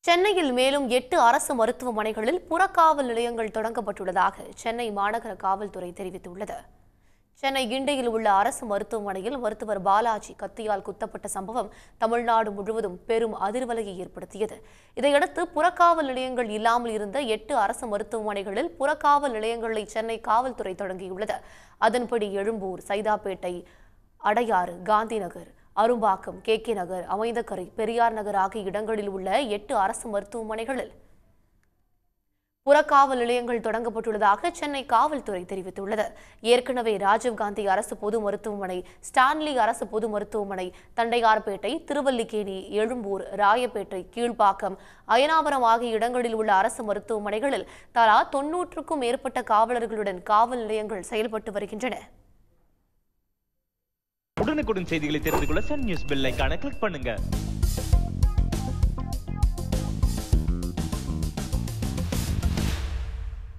சென்னையில் மேலும் எட்டு அரசு மருத்துவமனைகளில் புறக்காவல் நிலையங்கள் தொடங்கப்பட்டுள்ளதாக சென்னை மாநகர காவல்துறை தெரிவித்துள்ளது சென்னை கிண்டியில் உள்ள அரசு மருத்துவமனையில் மருத்துவர் பாலாஜி கத்தியால் குத்தப்பட்ட சம்பவம் தமிழ்நாடு முழுவதும் பெரும் அதிர்வலையை ஏற்படுத்தியது இதையடுத்து புறக்காவல் நிலையங்கள் இல்லாமல் இருந்த எட்டு அரசு மருத்துவமனைகளில் புறக்காவல் நிலையங்களை சென்னை காவல்துறை தொடங்கியுள்ளது அதன்படி எழும்பூர் சைதாப்பேட்டை அடையாறு காந்திநகர் அரும்பாக்கம் கே கே நகர் அமைந்தகரை பெரியார் நகர் ஆகிய இடங்களில் உள்ள எட்டு அரசு மருத்துவமனைகளில் புறக்காவல் நிலையங்கள் தொடங்கப்பட்டுள்ளதாக சென்னை காவல்துறை தெரிவித்துள்ளது ஏற்கனவே ராஜீவ்காந்தி அரசு பொது மருத்துவமனை ஸ்டான்லி அரசு பொது மருத்துவமனை தண்டையார்பேட்டை திருவல்லிக்கேணி எழும்பூர் ராயப்பேட்டை கீழ்ப்பாக்கம் அயனாபுரம் ஆகிய இடங்களில் உள்ள அரசு மருத்துவமனைகளில் தலா தொன்னூற்றுக்கும் மேற்பட்ட காவலர்களுடன் காவல் நிலையங்கள் செயல்பட்டு வருகின்றன உடனுக்குடன் செய்திகளை தெரிந்து கொள்ள சன் நியூஸ் பெல் ஐகானை கிளிக் பண்ணுங்க